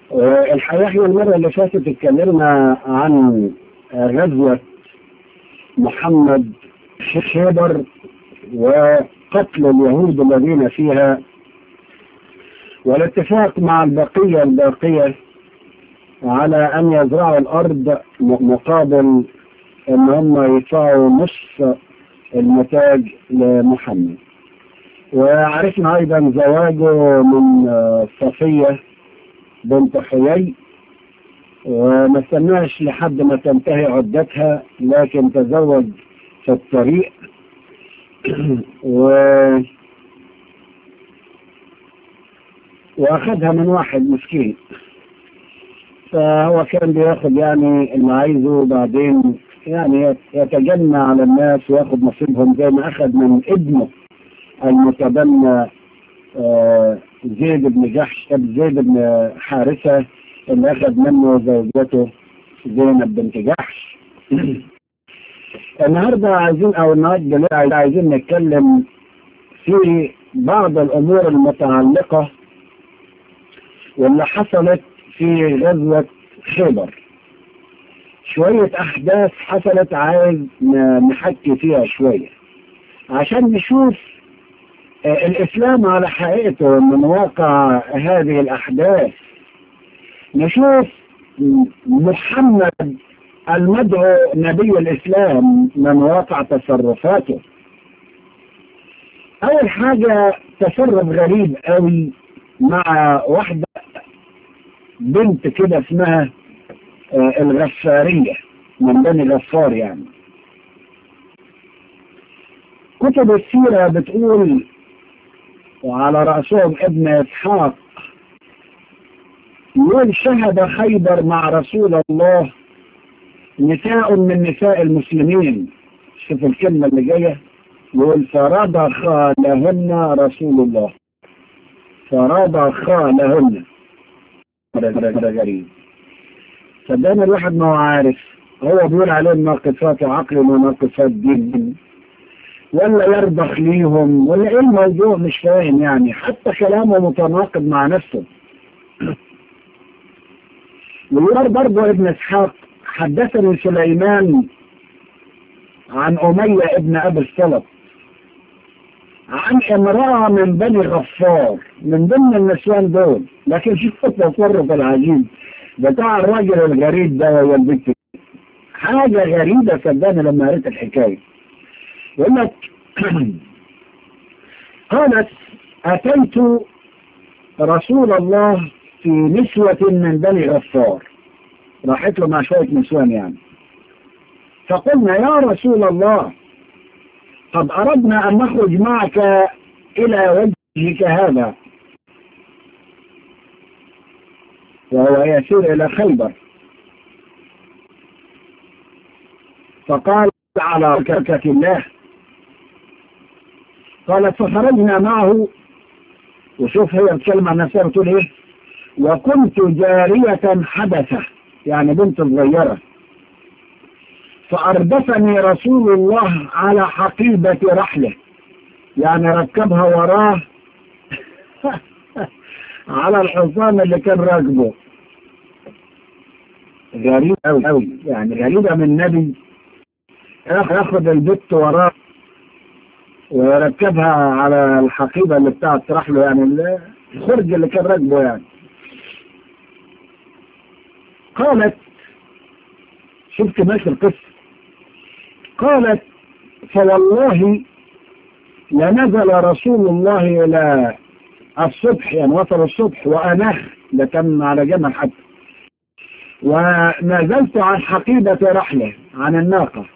الحقيقة احنا المرة اللي فاتت اتكلمنا عن غزوة محمد خيبر وقتل اليهود الذين فيها والاتفاق مع البقية الباقية على أن يزرعوا الأرض مقابل أن هم يدفعوا نصف النتاج لمحمد وعرفنا أيضا زواجه من صفية بنت حيي وما استناش لحد ما تنتهي عدتها لكن تزوج في الطريق و واخدها من واحد مسكين فهو كان بياخد يعني اللي عايزه وبعدين يعني يتجنى على الناس وياخد نصيبهم زي ما اخذ من ابنه المتبنى زيد بن جحش زيد بن حارثة اللي اخذ منه زوجته زينب بنت جحش النهارده عايزين او النهارده عايزين نتكلم في بعض الامور المتعلقه واللي حصلت في غزوة خيبر شوية أحداث حصلت عايز نحكي فيها شوية عشان نشوف الإسلام على حقيقته من واقع هذه الأحداث نشوف محمد المدعو نبي الإسلام من واقع تصرفاته أول حاجة تصرف غريب قوي مع واحدة بنت كده اسمها الغفارية من بني غفار يعني كتب السيرة بتقول وعلى رأسهم ابن إسحاق يقول شهد خيبر مع رسول الله نساء من نساء المسلمين شوف الكلمة اللي جاية يقول فرضخ لهن رسول الله فرضخ لهن ده غريب صدقني الواحد ما هو عارف هو بيقول عليهم ناقصات عقل وناقصات دين ولا يرضخ ليهم ولا ايه الموضوع مش فاهم يعني حتى كلامه متناقض مع نفسه ويقول برضه ابن اسحاق حدثني سليمان عن أمية ابن أبي السلط عن امرأة من بني غفار من ضمن النسوان دول لكن شوف التصرف العجيب بتاع الراجل الغريب ده ويا البنت حاجة غريبة صدقني لما قريت الحكاية يقول لك قالت أتيت رسول الله في نسوة من بني غفار راحت له مع شوية نسوان يعني فقلنا يا رسول الله قد أردنا أن نخرج معك إلى وجهك هذا وهو يسير إلى خيبر فقال على بركة الله قالت فخرجنا معه وشوف هي الكلمة نفسها بتقول ايه وكنت جارية حدثة يعني بنت صغيرة فأردفني رسول الله على حقيبة رحله يعني ركبها وراه على الحصان اللي كان راكبه غريب أوي أوي يعني غريبة من نبي ياخد البت وراه ويركبها على الحقيبة اللي بتاعت رحله يعني الخرج اللي كان راكبه يعني قالت شفت ماشي القصة قالت فوالله لنزل رسول الله إلى الصبح يعني وصل الصبح وأنخ لكن على جمل حتى ونزلت عن حقيبة رحله عن الناقة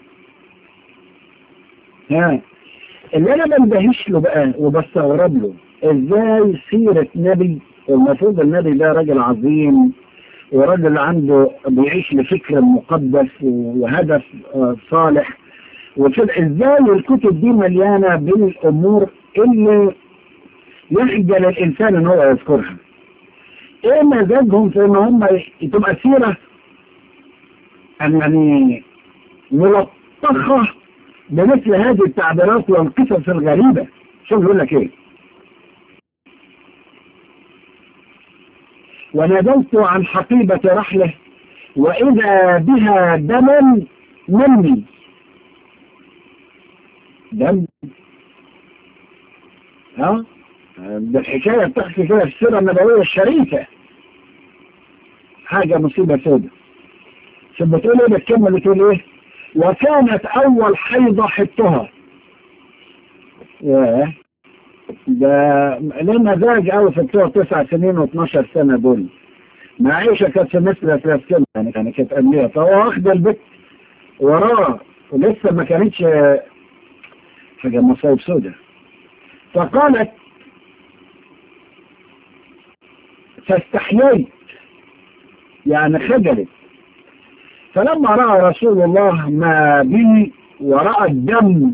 ها اللي انا بندهش له بقى وبستغرب له ازاي سيرة نبي والمفروض النبي ده راجل عظيم وراجل عنده بيعيش لفكر مقدس وهدف صالح وكده ازاي الكتب دي مليانة بالامور اللي يخجل الانسان ان هو يذكرها ايه مزاجهم في ان هم تبقى سيرة يعني ملطخة بمثل هذه التعبيرات والقصص الغريبة شوف يقول لك ايه ونزلت عن حقيبة رحله وإذا بها دم مني دم ها بالحكاية بتحكي كده في السيرة النبوية الشريفة حاجة مصيبة سودة ثم بتقول ايه بتكمل بتقول ايه وكانت اول حيضة حطها ياه ده ليه مزاج قوي في بتوع تسع سنين و12 سنة دول معيشة كانت في مثل ثلاث سنة يعني كانت كانت قبليها فهو واخد البيت وراه ولسه ما كانتش حاجة مصايب سودة فقالت فاستحييت يعني خجلت فلما رأى رسول الله ما بي ورأى الدم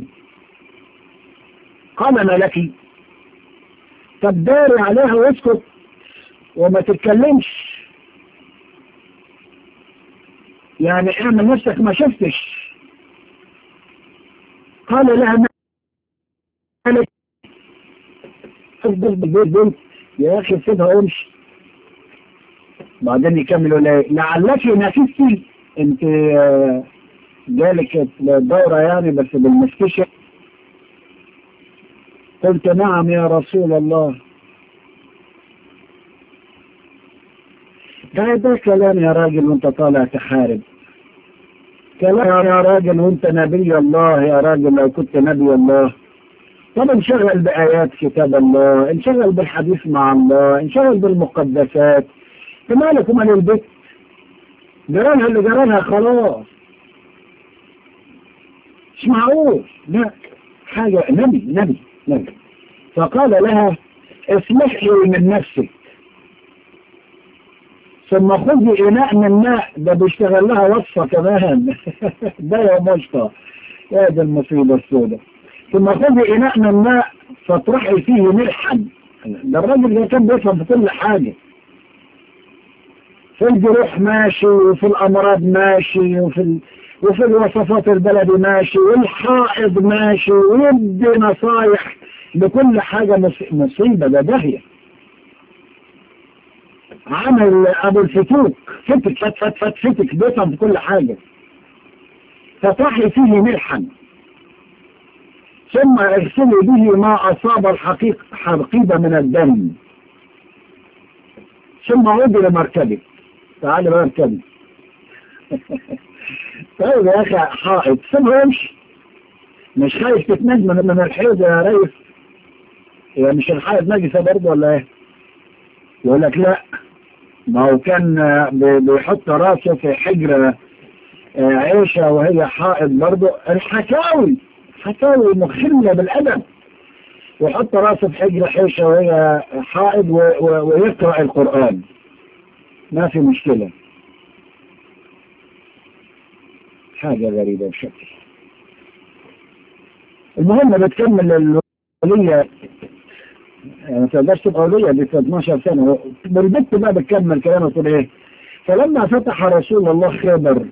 قال ما لك طب داري عليها واسكت وما تتكلمش يعني اعمل نفسك ما شفتش قال لها ما لك افضل بالبيت بنت يا اخي سيبها وامشي بعدين يكملوا لعلك نفستي انت جالك الدورة يعني بس بالمستشفى قلت نعم يا رسول الله ده ده كلام يا راجل وانت طالع تحارب كلام يا راجل وانت نبي الله يا راجل لو كنت نبي الله طب انشغل بآيات كتاب الله انشغل بالحديث مع الله انشغل بالمقدسات مالك ومال البيت جرالها اللي جرالها خلاص مش معقول لا حاجة نبي نبي نبي فقال لها اسمحي من نفسك ثم خذي إناء من ماء ده بيشتغل لها وصفة كمان ده يا مشطة يا دي المصيبة السوداء ثم خذي إناء من ماء فاطرحي فيه ملحا ده الراجل ده كان بيفهم في كل حاجة في الجروح ماشي وفي الأمراض ماشي وفي ال... وفي الوصفات البلدي ماشي والحائض ماشي ويدي نصايح لكل حاجة مصيبة ده داهية عمل أبو الفتوك فتك فت فت فت فتك بيفهم في كل حاجة فطحي فيه ملحا ثم اغسلي به ما أصاب الحقيق حقيبة من الدم ثم عودي لمركبك تعالي بقى اركبي طيب يا اخي حائط سيبه يمشي مش خايف تتنجم من, من الحيض يا ريس يعني مش الحائط نجسة برضه ولا ايه يقول لك لا ما هو كان بيحط راسه في حجر عيشة وهي حائط برضه الحكاوي حكاوي مخلة بالأدب ويحط راسه في حجر حيشة وهي حائط ويقرأ القرآن ما في مشكلة حاجة غريبة بشكل المهم بتكمل الولية يعني تقدرش تبقى ولية دي 12 سنة والبنت بقى بتكمل كلامها تقول ايه فلما فتح رسول الله خيبر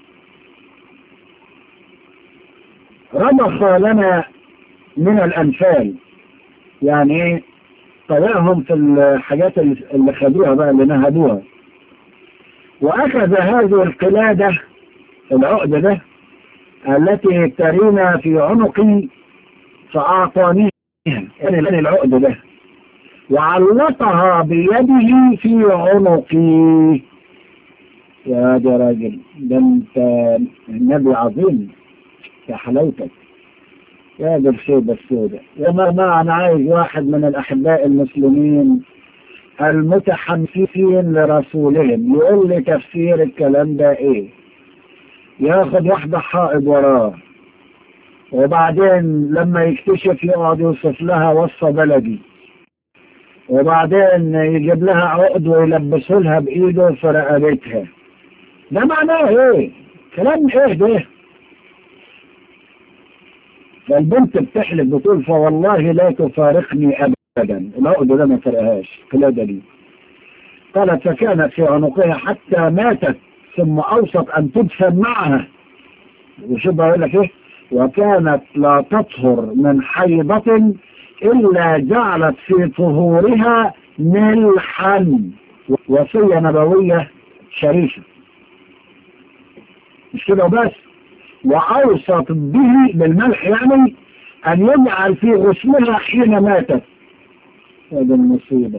رمخ لنا من الأنفال يعني ايه طلعهم في الحاجات اللي خدوها بقى اللي نهبوها وأخذ هذه القلادة العقدة ده التي ترينا في عنقي فأعطانيها يعني العقدة ده وعلقها بيده في عنقي يا ده راجل ده انت النبي عظيم يا حلاوتك يا ده الشيبة السوداء يا ما أنا عايز واحد من الأحباء المسلمين المتحمسين لرسولهم يقول لي تفسير الكلام ده ايه ياخد واحدة حائض وراه وبعدين لما يكتشف يقعد يوصف لها وصفة بلدي وبعدين يجيب لها عقد ويلبسه لها بإيده في رقبتها ده معناه ايه كلام ايه ده فالبنت بتحلف بتقول فوالله لا تفارقني ابدا العقد ده ما فرقهاش القلادة دي قالت فكانت في عنقها حتى ماتت ثم اوصت ان تدفن معها وشوف بقول لك ايه وكانت لا تطهر من حيضة الا جعلت في طهورها ملحا وصية نبوية شريفة مش كده وبس وأوصت به بالملح يعني أن يجعل في غسلها حين ماتت هذا المصيبة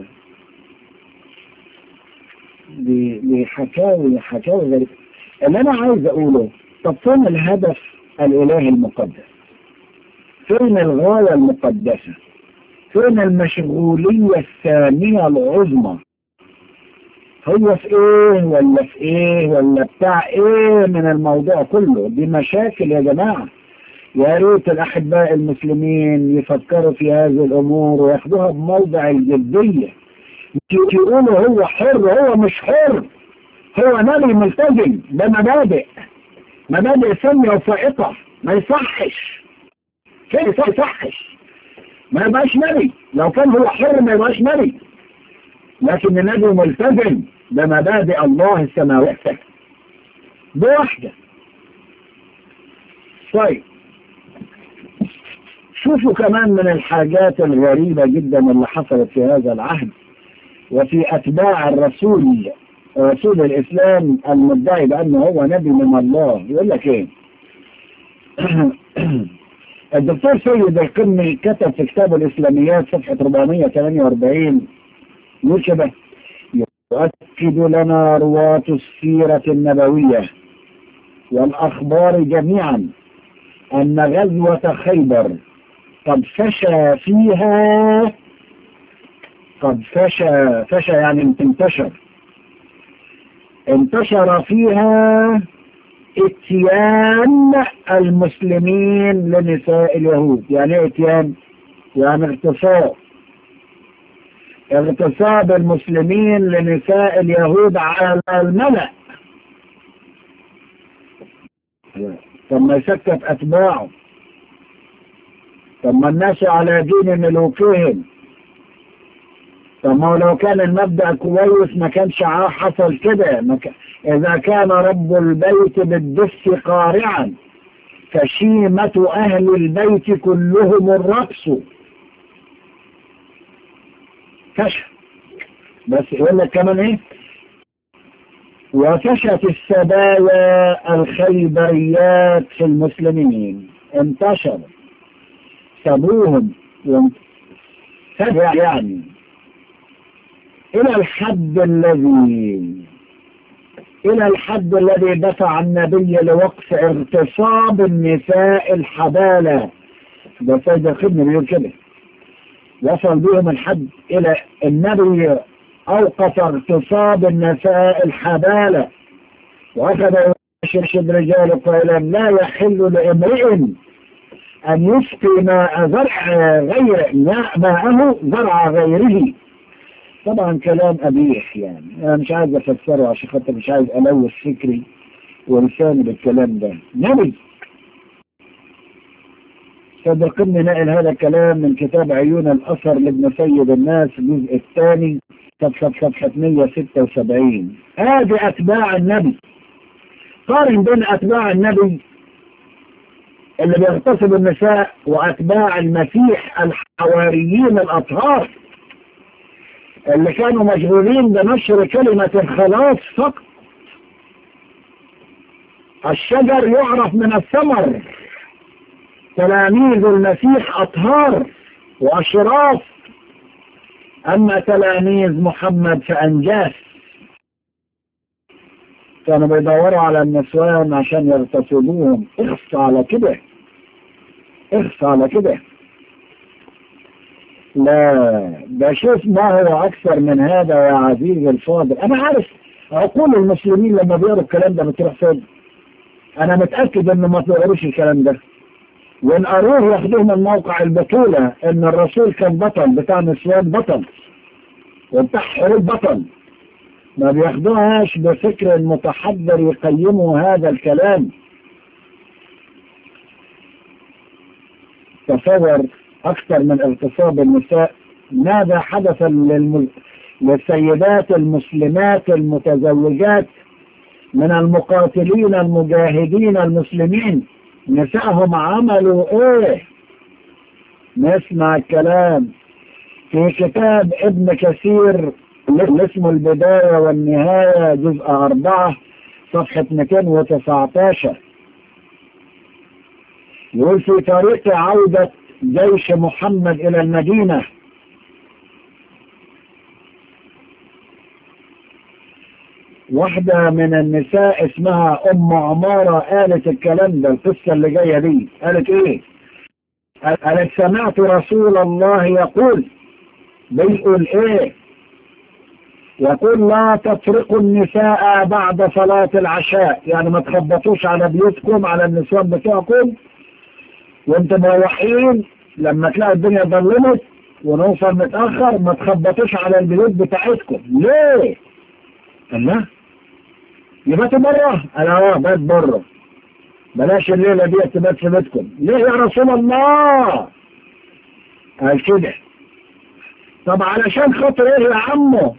دي, دي حكاوي حكاوي غريبة اللي أنا عايز أقوله طب فين الهدف الإلهي المقدس فين الغاية المقدسة فين المشغولية الثانية العظمى هو في ايه ولا في ايه ولا بتاع ايه من الموضوع كله دي مشاكل يا جماعة يا ريت الاحباء المسلمين يفكروا في هذه الامور وياخدوها بموضع الجدية يقولوا هو حر هو مش حر هو نبي ملتزم ده مبادئ مبادئ سامية وفائقة ما يصحش كيف يصحش ما يبقاش نبي لو كان هو حر ما يبقاش نبي لكن النبي ملتزم بمبادئ الله السماوية بواحدة طيب شوفوا كمان من الحاجات الغريبة جدا اللي حصلت في هذا العهد وفي أتباع الرسول رسول الإسلام المدعي بأنه هو نبي من الله يقول لك إيه الدكتور سيد القمي كتب في كتاب الإسلاميات صفحة 448 يقول كده يؤكد لنا رواة السيرة النبوية والأخبار جميعا أن غزوة خيبر قد فشى فيها قد فشى فشى يعني انتشر انتشر فيها اتيان المسلمين لنساء اليهود يعني ايه اتيان يعني اغتصاب اغتصاب المسلمين لنساء اليهود على الملأ ثم يسكت أتباعه ثم الناس على دين ملوكهم ثم لو كان المبدأ كويس ما كانش حصل كده ك... إذا كان رب البيت بالدف قارعا فشيمة أهل البيت كلهم الرقص كشف بس يقول لك كمان ايه وفشت السبايا الخيبريات في المسلمين انتشر سبوهم سبع يعني الى الحد الذي الى الحد الذي دفع النبي لوقف اغتصاب النساء الحبالة ده سيد الخدمة بيقول كده وصل بهم الحد الى النبي اوقف اغتصاب النساء الحبالة واخذ يشرشد رجال قائلا لا يحل لامرئ ان يسقي ماء زرع غير ماء ماءه زرع غيره طبعا كلام قبيح يعني انا مش عايز افسره عشان خاطر مش عايز الوث فكري ولساني بالكلام ده نبي صدقني نقل هذا الكلام من كتاب عيون الأثر لابن سيد الناس الجزء الثاني صفحة صفحة 176 هذه أتباع النبي قارن بين أتباع النبي اللي بيغتصب النساء وأتباع المسيح الحواريين الأطهار اللي كانوا مشغولين بنشر كلمة الخلاص فقط الشجر يعرف من الثمر تلاميذ المسيح أطهار وأشراف أما تلاميذ محمد فأنجاس كانوا بيدوروا على النسوان عشان يغتصبوهم اخص على كده اخص على كده لا ده شوف ما هو أكثر من هذا يا عزيزي الفاضل أنا عارف عقول المسلمين لما بيقروا الكلام ده بتروح فين أنا متأكد إنه ما بيقروش الكلام ده وإن قروه ياخدوه من موقع البطولة إن الرسول كان بطل بتاع نسوان بطل وبتاع حروب بطل ما بياخدوهاش بفكر المتحضر يقيموا هذا الكلام تصور أكثر من اغتصاب النساء ماذا حدث للم... للسيدات المسلمات المتزوجات من المقاتلين المجاهدين المسلمين نسائهم عملوا ايه نسمع الكلام في كتاب ابن كثير اللي اسمه البداية والنهاية جزء أربعة صفحة 219 يقول في طريق عودة جيش محمد إلى المدينة واحدة من النساء اسمها أم عمارة قالت الكلام ده القصة اللي جاية دي قالت إيه؟ قالت سمعت رسول الله يقول بيقول إيه؟ يقول لا تطرقوا النساء بعد صلاة العشاء يعني ما تخبطوش على بيوتكم على النسوان بتوعكم وانتم مروحين لما تلاقوا الدنيا ظلمت ونوصل متأخر ما تخبطوش على البيوت بتاعتكم ليه؟ الله يبات بره انا اه بات بره بلاش الليلة دي تبات في بيتكم ليه يا رسول الله قال كده طب علشان خاطر ايه يا عمو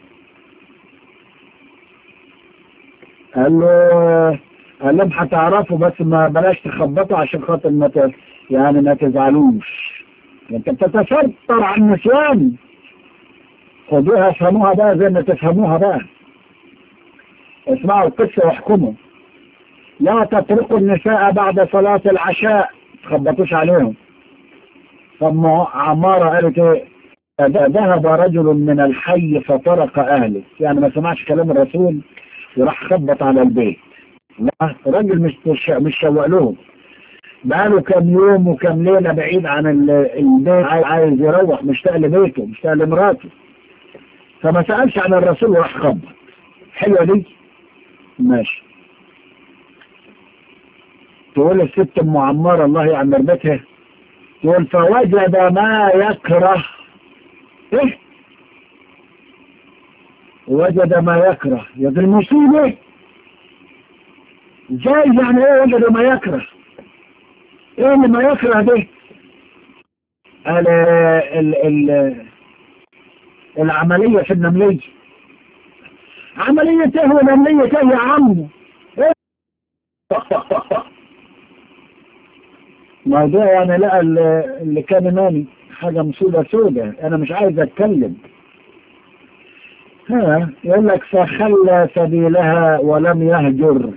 قال له قال لهم هتعرفوا بس ما بلاش تخبطوا عشان خاطر ما ت... يعني ما تزعلوش انت بتتستر على النسوان خدوها افهموها بقى زي ما تفهموها بقى اسمعوا القصة واحكموا لا تتركوا النساء بعد صلاة العشاء تخبطوش عليهم ثم عمارة قالت ايه ذهب رجل من الحي فطرق اهله يعني ما سمعش كلام الرسول وراح خبط على البيت لا راجل مش مش شوق لهم بقاله كام يوم وكام ليلة بعيد عن البيت عايز يروح مشتاق لبيته مشتاق لمراته فما سألش عن الرسول وراح خبط حلوة دي ماشي تقول الست ام عمار الله يعمر بيتها تقول فوجد ما يكره ايه وجد ما يكره يا دي المصيبة ازاي يعني ايه وجد ما يكره ايه اللي ما يكره ده ال ال ال العملية في النملية عملية ايه ونملية ايه يا عم إيه؟ موضوع يعني لا اللي كان نامي حاجة مصيبة سودة انا مش عايز اتكلم ها يقول لك فخلى سبيلها ولم يهجر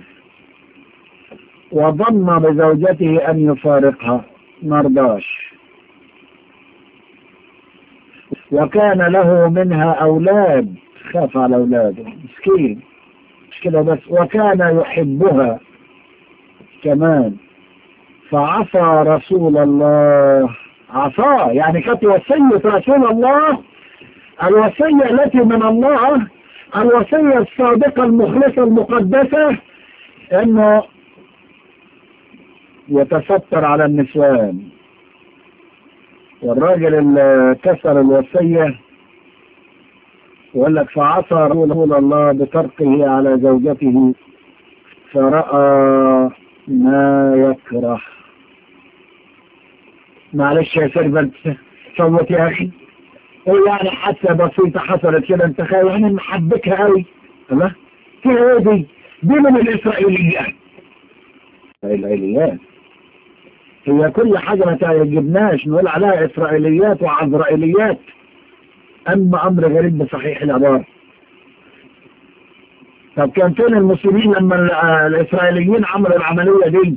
وظن بزوجته ان يفارقها مرضاش وكان له منها اولاد خاف على اولاده مسكين مش كده بس وكان يحبها كمان فعصى رسول الله عصاه يعني كانت وصية رسول الله الوصية التي من الله الوصية الصادقة المخلصة المقدسة انه يتستر على النسوان والراجل اللي كسر الوصية يقول لك فعصى رسول الله بتركه على زوجته فرأى ما يكره معلش يا سيرفنت صوت يا اخي ايه يعني حتى بسيطة حصلت كده انت خايف يعني محبكها قوي الله فيها ايه دي دي من الاسرائيليات الاسرائيليات هي كل حاجة ما تعجبناش نقول عليها اسرائيليات وعزرائيليات اما امر غريب بصحيح العبارة طب كان فين المسلمين لما الاسرائيليين عملوا العملية دي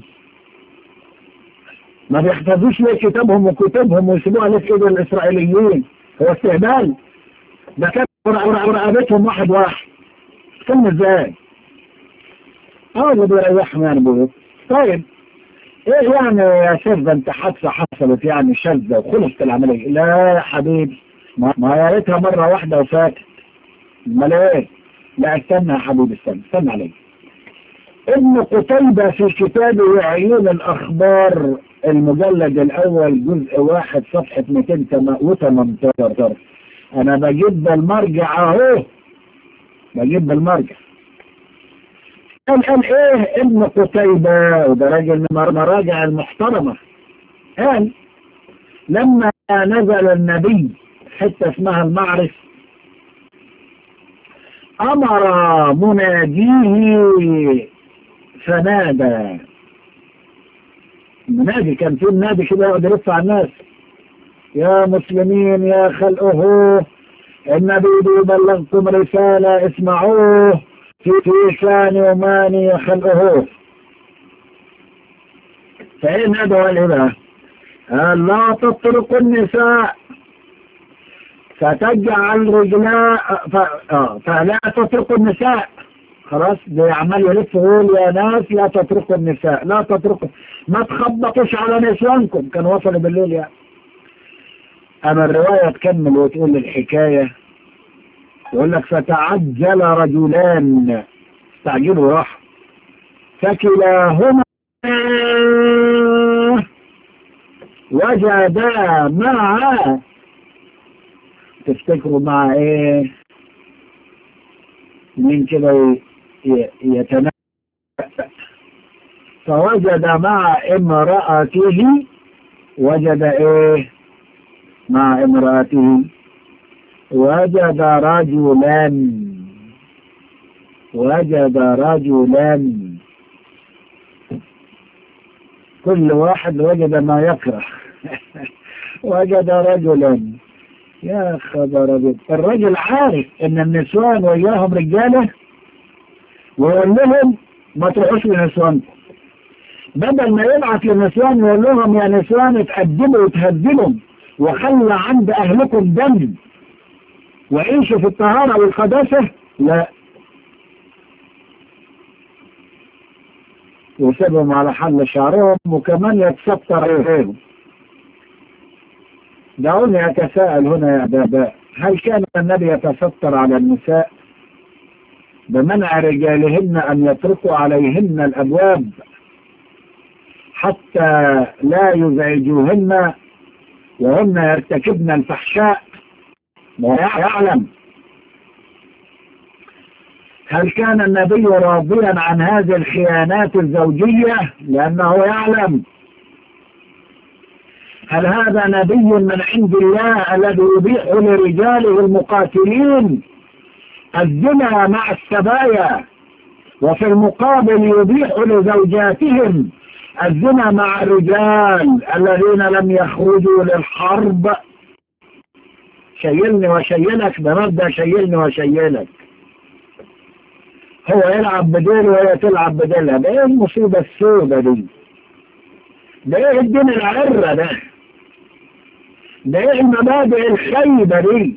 ما بيحفظوش ليه كتابهم وكتبهم ويسيبوها ليه في ايد الاسرائيليين هو استهبال ده كان رقبتهم واحد واحد كم ازاي اه اللي بيريحهم يعني بيقول طيب ايه يعني يا شيخ ده انت حادثه حصلت يعني شاذه وخلصت العمليه لا يا حبيبي ما, ما يا ريتها مره واحده وفاتت امال ايه لا استنى يا حبيبي استنى استنى علي ابن قتيبة في كتابه عيون الأخبار المجلد الأول جزء واحد صفحة 218 أنا بجيب المرجع أهو بجيب المرجع قال قال إيه ابن قتيبة وده راجل من المراجع المحترمة قال لما نزل النبي حتة اسمها المعرف أمر مناديه فنادى منادي كان في منادي كده يقعد يلف على الناس يا مسلمين يا خلقه النبي بلغكم رسالة اسمعوه في في ثاني وماني خلقه فإن ندعو الإله لا تطرق النساء فتجعل رجلاء ف... آه. فلا تطرق النساء خلاص بيعمل يلف يقول يا ناس لا تتركوا النساء لا تتركوا ما تخبطوش على نسوانكم كان وصلوا بالليل يعني أما الرواية تكمل وتقول الحكاية يقول لك فتعجل رجلان استعجلوا راح فكلاهما وجدا مع تفتكروا مع ايه مين كده يتنبأ فوجد مع امرأته وجد ايه مع امرأته وجد رجلا وجد رجلا كل واحد وجد ما يكره وجد رجلا يا خبر أبيض الرجل عارف ان النسوان وياهم رجاله ويقول لهم ما تروحوش لنسوانكم بدل ما يبعث للنسوان يقول لهم يا نسوان اتقدموا وتهدلوا وخلى عند اهلكم دم وعيشوا في الطهارة والقداسة لا وسيبهم على حل شعرهم وكمان يتستر عليهم دعوني أتساءل هنا يا باباء هل كان النبي يتستر على النساء بمنع رجالهن أن يتركوا عليهن الأبواب حتى لا يزعجوهن وهن يرتكبن الفحشاء ويعلم هل كان النبي راضيا عن هذه الخيانات الزوجية لأنه يعلم هل هذا نبي من عند الله الذي يبيح لرجاله المقاتلين الزنا مع السبايا وفي المقابل يبيح لزوجاتهم الزنا مع الرجال الذين لم يخرجوا للحرب شيلني وشيلك بمبدأ شيلني وشيلك هو يلعب بديل وهي تلعب بديلها ده ايه المصيبة السودة دي ده ايه الدين العرة ده ده ايه المبادئ الخيبة دي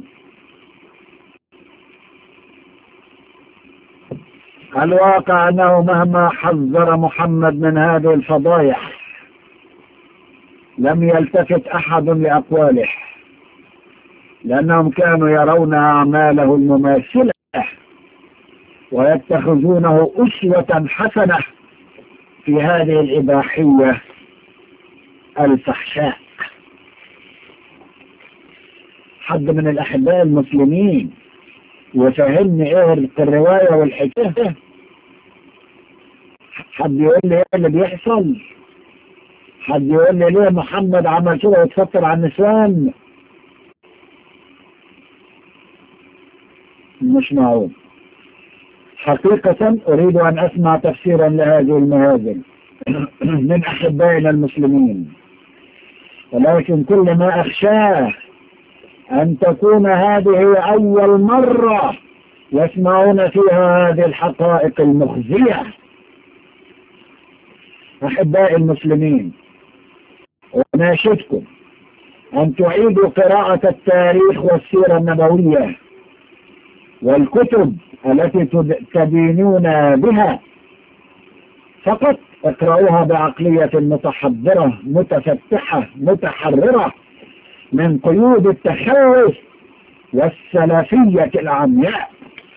الواقع انه مهما حذر محمد من هذه الفضايح لم يلتفت احد لاقواله لانهم كانوا يرون اعماله المماثلة ويتخذونه اسوة حسنة في هذه الاباحية الفحشاء حد من الاحباء المسلمين وفهمني ايه الرواية والحكاية حد يقول لي ايه اللي بيحصل حد يقول لي ليه محمد عمل كده وتفكر عن النسوان مش معقول حقيقة أريد أن أسمع تفسيرا لهذه المهازل من أحبائنا المسلمين ولكن كل ما أخشاه أن تكون هذه أول مرة يسمعون فيها هذه الحقائق المخزية أحبائي المسلمين وناشدكم أن تعيدوا قراءة التاريخ والسيرة النبوية والكتب التي تدينون بها فقط اقرأوها بعقلية متحضرة متفتحة متحررة من قيود التخوف والسلفية العمياء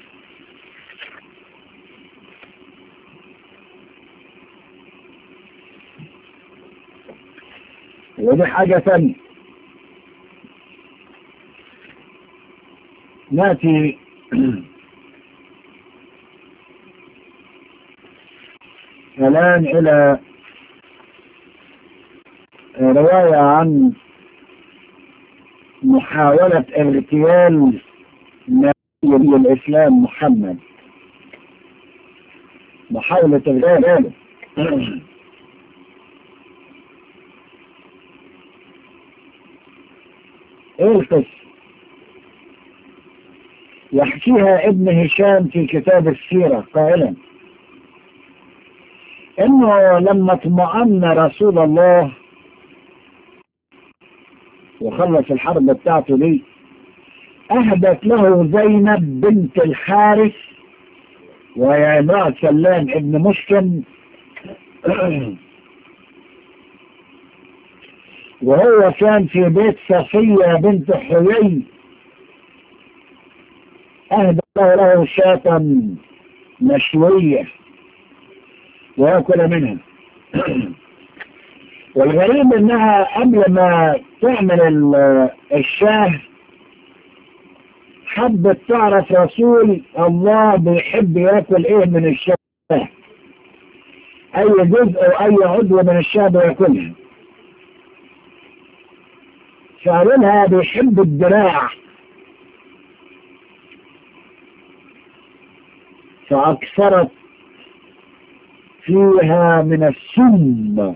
ودي حاجة ثانية ناتي الآن إلى رواية عن محاولة اغتيال نبي الإسلام محمد محاولة اغتياله ايه القصة يحكيها ابن هشام في كتاب السيرة قائلا انه لما اطمأن رسول الله وخلص الحرب بتاعته دي اهدت له زينب بنت الحارث وهي امرأة سلام ابن مسكن وهو كان في بيت صفية بنت حيي أهدى له شاة مشوية ويأكل منها والغريب انها قبل ما تعمل الشاه حبت تعرف رسول الله بيحب ياكل ايه من الشاه اي جزء او اي عضو من الشاه بياكلها فقالوا لها بيحب الدراع فأكثرت فيها من السم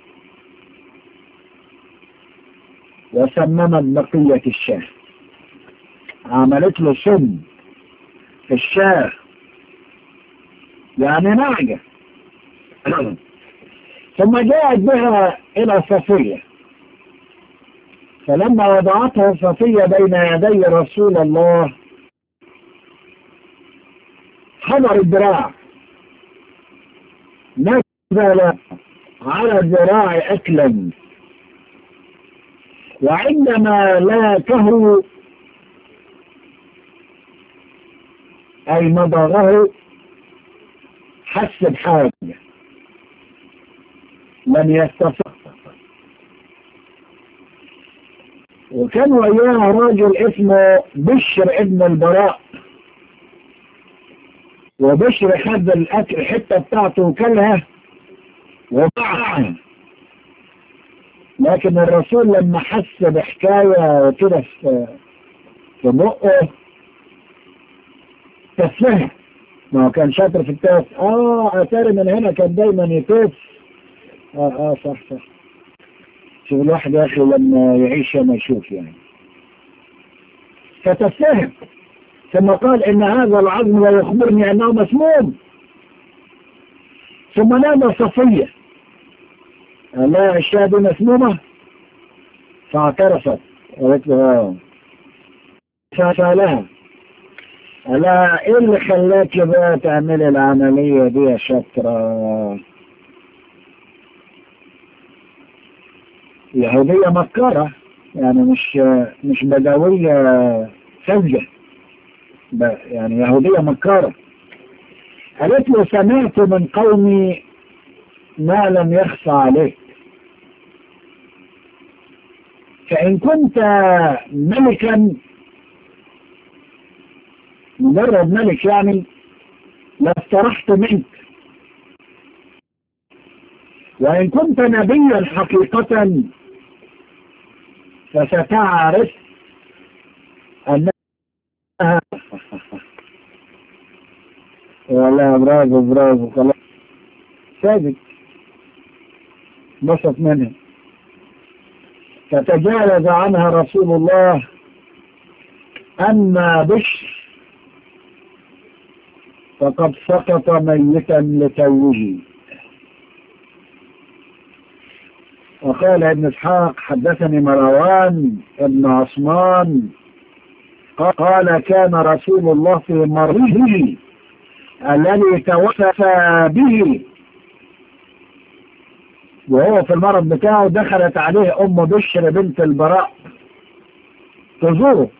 وسممت بقية الشاه عملت له سم في الشاه يعني نعجة ثم جاءت بها إلى صفية فلما وضعتها صفية بين يدي رسول الله حضر الذراع نزل على الذراع أكلا وعندما لاكه أي مضغه حس بحاجة لم يستفق وكان وياه راجل اسمه بشر ابن البراء وبشر خد الاكل الحته بتاعته وكلها وباعها لكن الرسول لما حس بحكايه كده في في بقه تفها ما هو كان شاطر في التاس اه اتاري من هنا كان دايما يتوف اه اه صح صح شوف الواحد يا اخي لما يعيش ما يشوف يعني فتفهم ثم قال ان هذا العظم لا يخبرني انه مسموم ثم نادى صفية لا الشهد مسمومة فاعترفت قالت له فسألها ألا إيه اللي خلاك بقى تعملي العملية دي يا شاطرة يهودية مكارة يعني مش مش بدوية سذجة يعني يهودية مكارة قالت له سمعت من قومي ما لم يخفى عليك فإن كنت ملكا مجرد ملك يعني لاسترحت منك وإن كنت نبيا حقيقة فستعرف أنها والله برافو برافو خلاص ثابت بسط منها فتجاوز عنها رسول الله أما بشر فقد سقط ميتا لتوه وقال ابن اسحاق حدثني مروان ابن عثمان قال كان رسول الله في مرضه الذي توفى به وهو في المرض بتاعه دخلت عليه ام بشر بنت البراء تزوره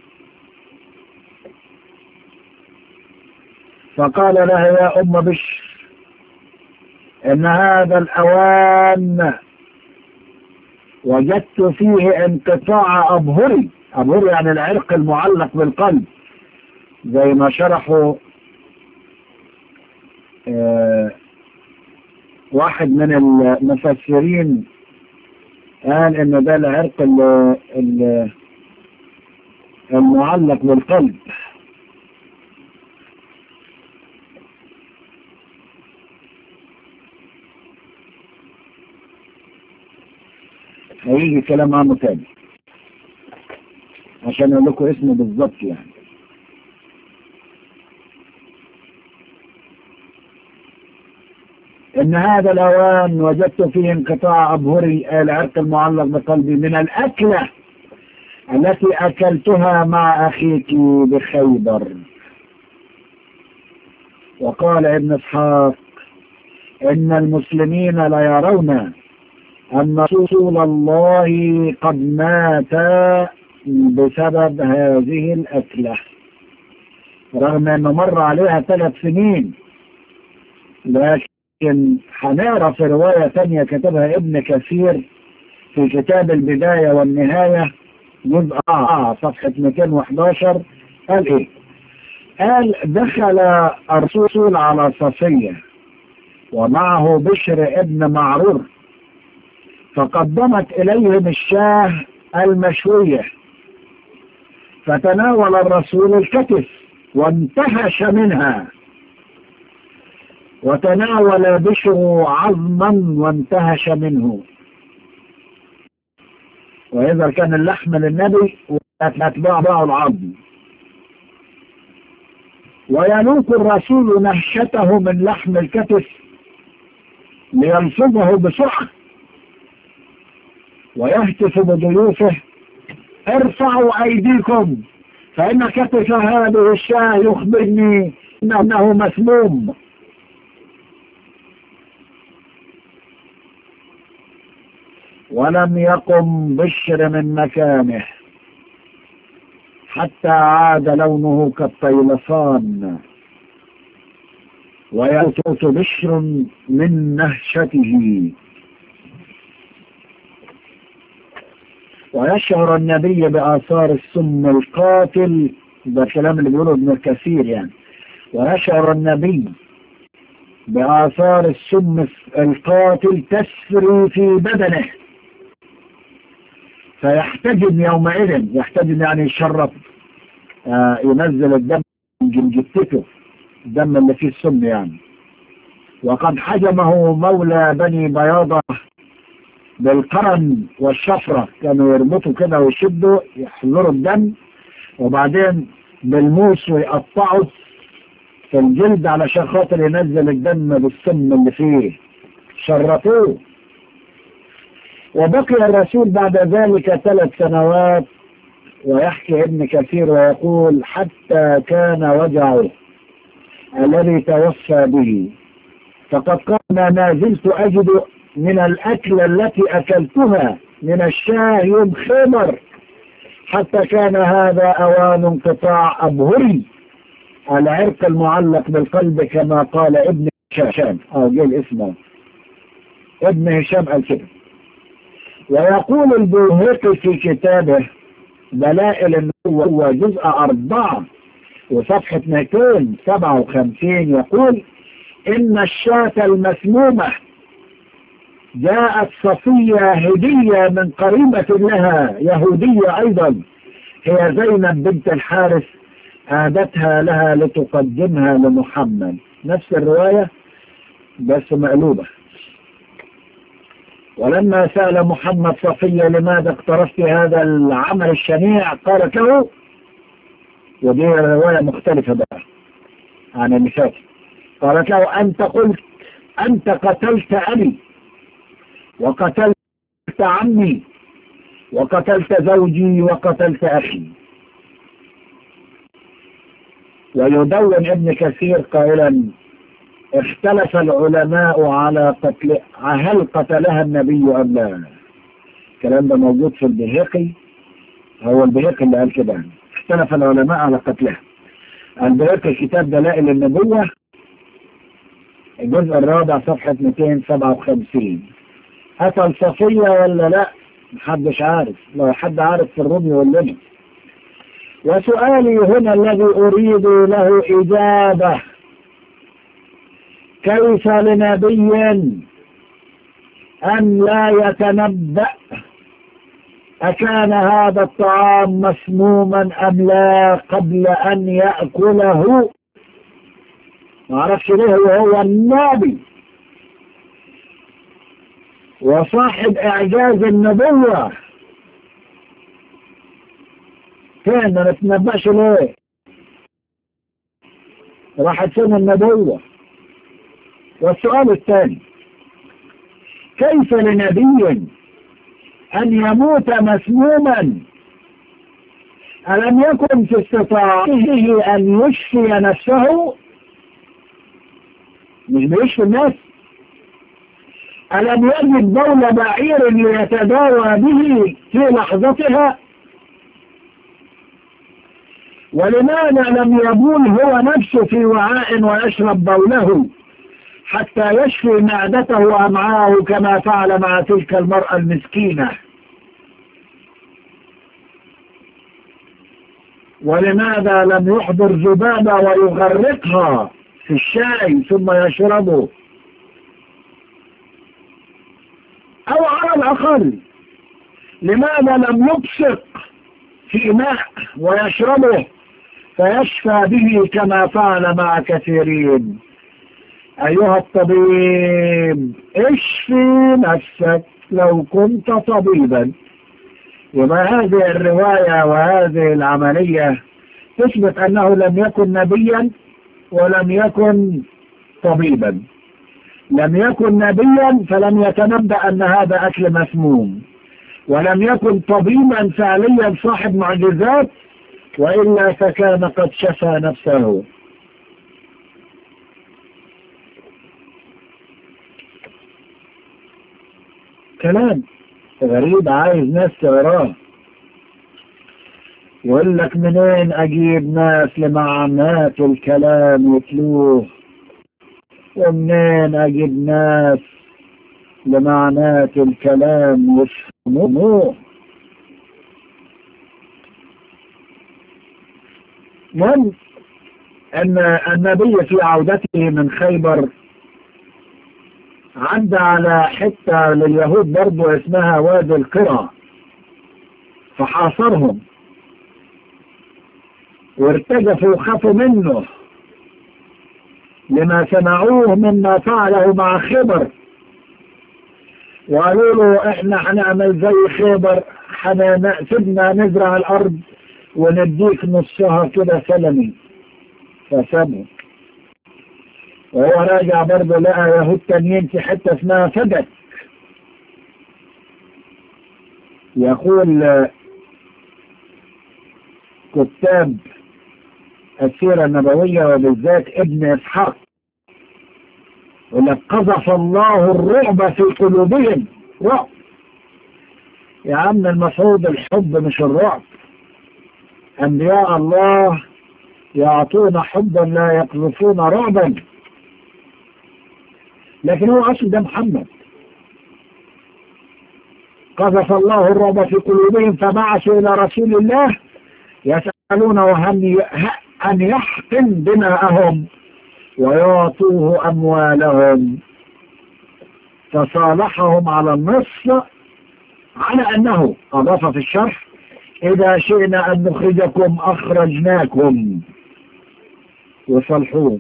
فقال لها يا ام بشر ان هذا الاوان وجدت فيه انقطاع أبهري أبهري يعني العرق المعلق بالقلب زي ما شرحوا آه واحد من المفسرين قال ان ده العرق المعلق بالقلب هيجي كلام عنه تاني عشان اقول لكم اسمه بالظبط يعني إن هذا الأوان وجدت فيه انقطاع أبهري العرق المعلق بقلبي من الأكلة التي أكلتها مع أخيك بخيبر وقال ابن اسحاق إن المسلمين لا يرون أن رسول الله قد مات بسبب هذه الأكلة رغم أنه مر عليها ثلاث سنين لكن هنقرا في رواية ثانية كتبها ابن كثير في كتاب البداية والنهاية جزء آه صفحة 211 قال إيه؟ قال دخل الرسول على صفية ومعه بشر ابن معرور فقدمت إليهم الشاه المشوية فتناول الرسول الكتف وانتهش منها وتناول بشر عظما وانتهش منه وإذا كان اللحم للنبي وأتباع باعوا العظم وينوك الرسول نهشته من لحم الكتف لينصبه بسرعة ويهتف بضيوفه ارفعوا أيديكم فإن كتف هذه الشاه يخبرني أنه مسموم ولم يقم بشر من مكانه حتى عاد لونه كالطيلسان ويلتوت بشر من نهشته ويشعر النبي بآثار السم القاتل ده الكلام اللي بيقوله ابن كثير يعني ويشعر النبي بآثار السم القاتل تسري في بدنه فيحتجم يومئذ يحتجم يعني يشرب آه ينزل الدم من جثته الدم اللي فيه السم يعني وقد حجمه مولى بني بياضة بالقرن والشفرة كانوا يربطوا كده ويشدوا يحضروا الدم وبعدين بالموس ويقطعوا في الجلد علشان خاطر ينزل الدم بالسم اللي فيه شرطوه وبقي الرسول بعد ذلك ثلاث سنوات ويحكي ابن كثير ويقول حتى كان وجعه الذي توفى به فقد قال ما زلت أجد من الأكل التي أكلتها من الشاه يوم خمر حتى كان هذا أوان انقطاع أبهري العرق المعلق بالقلب كما قال ابن هشام اه جيل اسمه ابن هشام قال كده ويقول البوهيقي في كتابه دلائل النبوة جزء أربعة وصفحة 257 يقول إن الشاة المسمومة جاءت صفية هدية من قريبة لها يهودية أيضا هي زينب بنت الحارث آدتها لها لتقدمها لمحمد نفس الرواية بس مقلوبة ولما سأل محمد صفية لماذا اقترفت هذا العمل الشنيع قالت له ودي رواية مختلفة بقى عن النساء قالت له أنت قلت أنت قتلت أبي وقتلت عمي وقتلت زوجي وقتلت أخي ويدون ابن كثير قائلا اختلف العلماء على قتل هل قتلها النبي أم لا الكلام ده موجود في البهيقي هو البهيقي اللي قال كده اختلف العلماء على قتلها البهيقي كتاب دلائل النبوة الجزء الرابع صفحة 257 قتل صفية ولا لا محدش عارف لو حد عارف في الروم يقول لنا وسؤالي هنا الذي أريد له إجابة كيف لنبي أن لا يتنبأ أكان هذا الطعام مسموما أم لا قبل أن يأكله ما عرفش ليه وهو النبي وصاحب إعجاز النبوة كان ما نتنبأش ليه راحت فين النبوة والسؤال الثاني كيف لنبي أن يموت مسموما ألم يكن في استطاعته أن يشفي نفسه مش بيشفي الناس ألم يجد بول بعير ليتداوى به في لحظتها ولماذا لم يبول هو نفسه في وعاء ويشرب بوله حتى يشفي معدته وأمعاه كما فعل مع تلك المرأة المسكينة ولماذا لم يحضر ذبابة ويغرقها في الشاي ثم يشربه أو على الأقل لماذا لم يبصق في ماء ويشربه فيشفى به كما فعل مع كثيرين أيها الطبيب اشفي نفسك لو كنت طبيبا يبقى هذه الرواية وهذه العملية تثبت أنه لم يكن نبيا ولم يكن طبيبا لم يكن نبيا فلم يتنبأ أن هذا أكل مسموم ولم يكن طبيبا فعليا صاحب معجزات وإلا فكان قد شفى نفسه كلام غريب عايز ناس تقراه يقول لك منين اجيب ناس لمعنات الكلام يتلوه ومنين اجيب ناس لمعنات الكلام يفهموه من ان النبي في عودته من خيبر عدى على حتة لليهود برضو اسمها وادي القرى فحاصرهم وارتجفوا وخافوا منه لما سمعوه مما فعله مع خبر وقالوا له احنا هنعمل زي خبر سيبنا نزرع الارض ونديك نصها كده سلمي فسابه وهو راجع برضه لقى يهود تانيين في حتة اسمها فدك يقول كتاب السيرة النبوية وبالذات ابن إسحاق ولقد قذف الله الرعب في قلوبهم رعب يا عم المفروض الحب مش الرعب أنبياء الله يعطون حبا لا يقذفون رعبا لكن هو أصل ده محمد قذف الله الرعب في قلوبهم فبعثوا إلى رسول الله يسألونه أن يحقن دماءهم ويعطوه أموالهم فصالحهم على النص على أنه أضاف في الشرح إذا شئنا أن نخرجكم أخرجناكم وصلحوه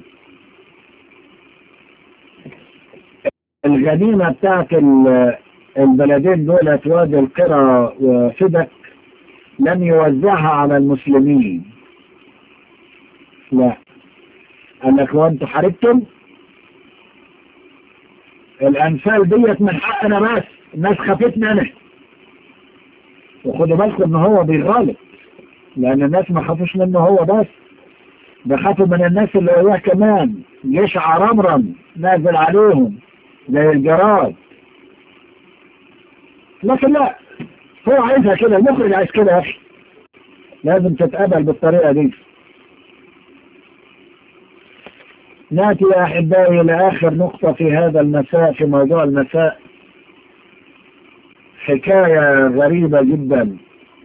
الغنيمة بتاعت البلدين دول وادي القرى وفدك لم يوزعها على المسلمين لا قال لك وانتوا حاربتم الأنفال ديت من حقنا بس الناس خافتنا أنا وخدوا بالكم ان هو بيغالب لأن الناس ما خافوش منه هو بس ده خافوا من الناس اللي وياه كمان جيش عرمرم نازل عليهم زي الجراد لكن لا هو عايزها كده المخرج عايز كده يا اخي لازم تتقبل بالطريقة دي ناتي يا احبائي الى اخر نقطة في هذا المساء في موضوع المساء حكاية غريبة جدا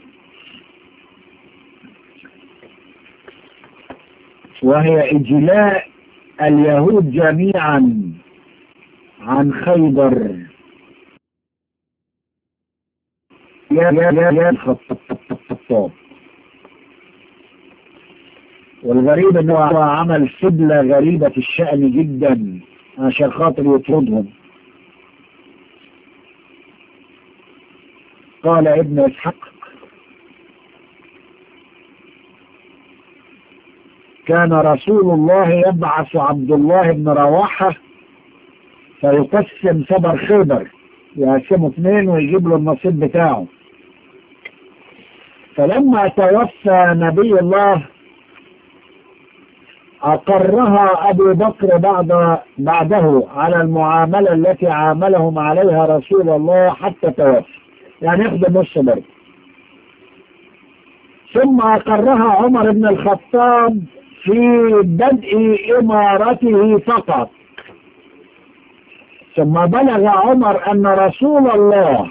وهي اجلاء اليهود جميعا عن خيبر يا يا يا يا الخطاب والغريب انه عمل سبلة غريبة الشأن جدا عشان خاطر يطردهم قال ابن اسحاق كان رسول الله يبعث عبد الله بن رواحه فيقسم سبر خيبر يقسمه اثنين ويجيب له النصيب بتاعه فلما توفى نبي الله أقرها أبو بكر بعد بعده على المعاملة التي عاملهم عليها رسول الله حتى توفى يعني ياخد نص برضه ثم أقرها عمر بن الخطاب في بدء إمارته فقط ثم بلغ عمر أن رسول الله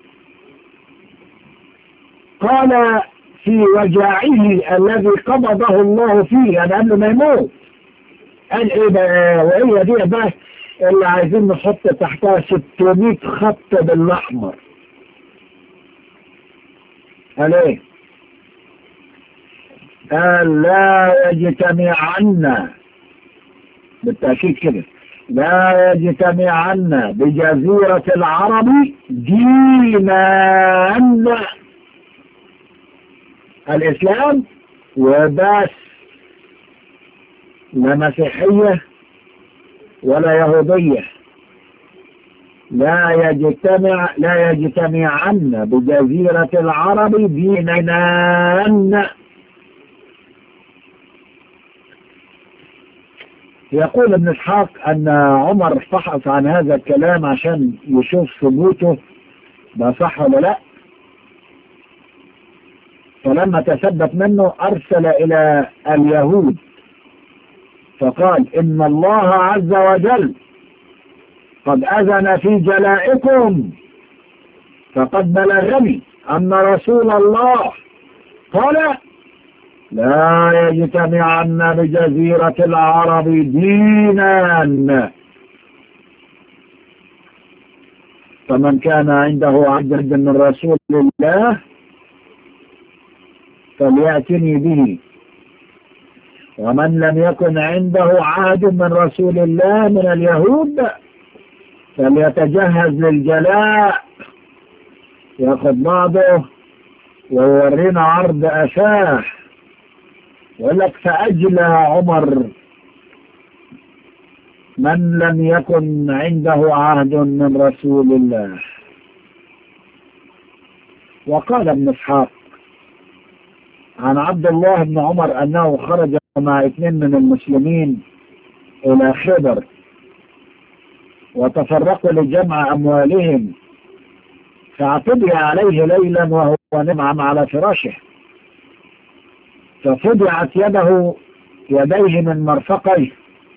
قال في وجاعه الذي قبضه الله فيه يعني قبل ما يموت قال ايه بقى وهي دي بقى اللي عايزين نحط تحتها 600 خط بالاحمر قال ايه قال لا يجتمعن بالتأكيد كده لا يجتمعن بجزيرة العرب دينان الإسلام وبس لا مسيحية ولا يهودية لا يجتمع لا يجتمعن بجزيرة العرب دينان يقول ابن اسحاق ان عمر فحص عن هذا الكلام عشان يشوف ثبوته ده صح ولا لا فلما تثبت منه ارسل الى اليهود فقال ان الله عز وجل قد اذن في جلائكم فقد بلغني ان رسول الله قال لا يجتمعن بجزيرة العرب دينان فمن كان عنده عهد من رسول الله فليأتني به ومن لم يكن عنده عهد من رسول الله من اليهود فليتجهز للجلاء ياخذ بعضه ويورينا عرض أساه يقول لك فأجلى عمر من لم يكن عنده عهد من رسول الله وقال ابن اسحاق عن عبد الله بن عمر انه خرج مع اثنين من المسلمين الى خبر وتفرقوا لجمع اموالهم فاعتدي عليه ليلا وهو نمعم على فراشه ففضعت يده يديه من مرفقيه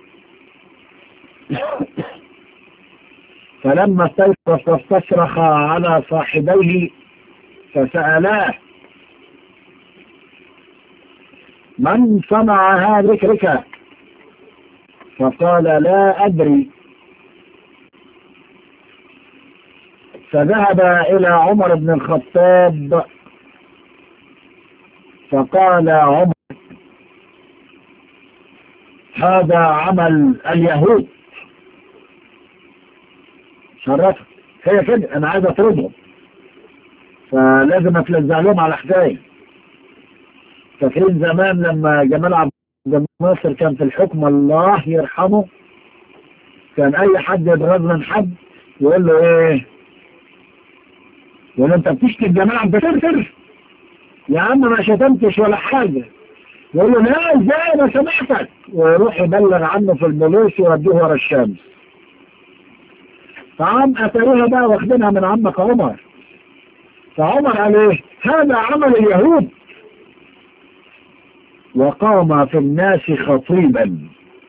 فلما استيقظ استصرخ على صاحبيه فسألاه من صنع هذا ذكرك فقال لا أدري فذهب إلى عمر بن الخطاب فقال عمر هذا عمل اليهود شرفت هي كده انا عايز اطردهم فلازم اتلزع لهم على حكايه فاكرين زمان لما جمال عبد الناصر كان في الحكم الله يرحمه كان اي حد يتغاظ من حد يقول له ايه يقول له انت بتشتم جمال عبد الناصر يا عم ما شتمتش ولا حاجة يقول له لا ازاي انا سمعتك ويروح يبلغ عنه في البوليس ويوديه ورا الشمس فعم اتروها بقى واخدينها من عمك عمر فعمر قال ايه هذا عمل اليهود وقام في الناس خطيبا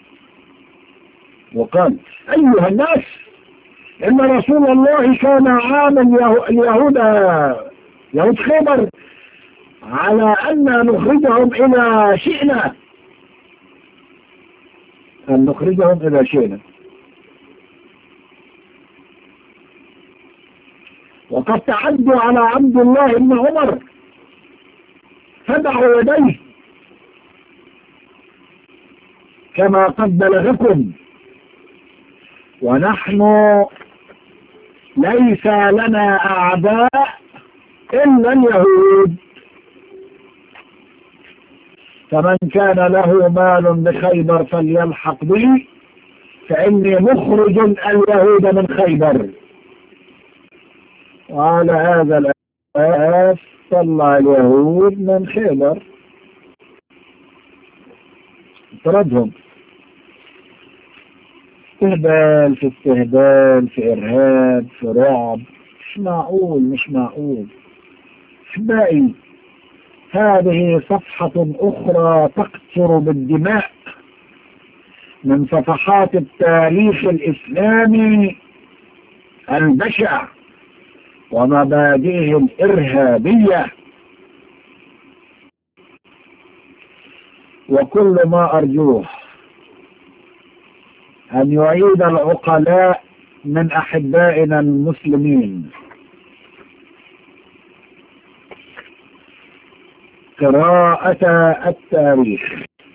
وقال ايها الناس ان رسول الله كان عامل اليهود يهود خيبر على أن نخرجهم إلى شئنا أن نخرجهم إلى شئنا وقد تعدوا على عبد الله بن عمر فدعوا يديه كما قد بلغكم ونحن ليس لنا أعداء إلا اليهود فمن كان له مال بخيبر فليلحق به فإني مخرج اليهود من خيبر وعلى هذا الأساس طلع اليهود من خيبر طردهم استهبال في استهبال في إرهاب في رعب مش معقول مش معقول أحبائي هذه صفحة أخرى تقطر بالدماء من صفحات التاريخ الإسلامي البشع ومبادئه الإرهابية وكل ما أرجوه أن يعيد العقلاء من أحبائنا المسلمين قراءة التاريخ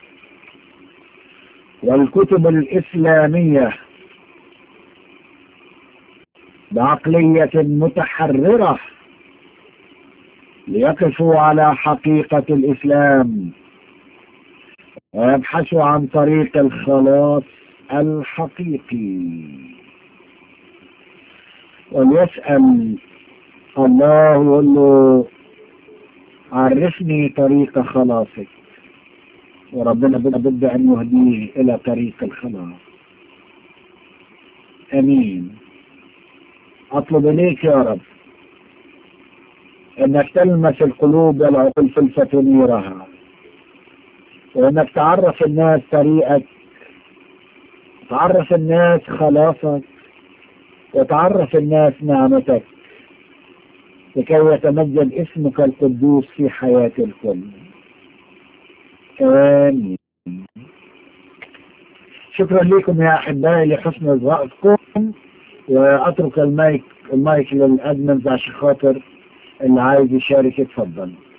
والكتب الإسلامية بعقلية متحررة ليقفوا على حقيقة الإسلام ويبحثوا عن طريق الخلاص الحقيقي وليسأل الله يقول له عرفني طريق خلاصك وربنا بد أن يهديه إلى طريق الخلاص أمين أطلب إليك يا رب أنك تلمس القلوب والعقول فتنيرها وأنك تعرف الناس طريقك تعرف الناس خلاصك وتعرف الناس نعمتك لكي يتمجد اسمك القدوس في حياة الكل آمين شكرا لكم يا أحبائي لحسن إصغائكم وأترك المايك المايك للأدمنز عشان خاطر اللي عايز يشارك يتفضل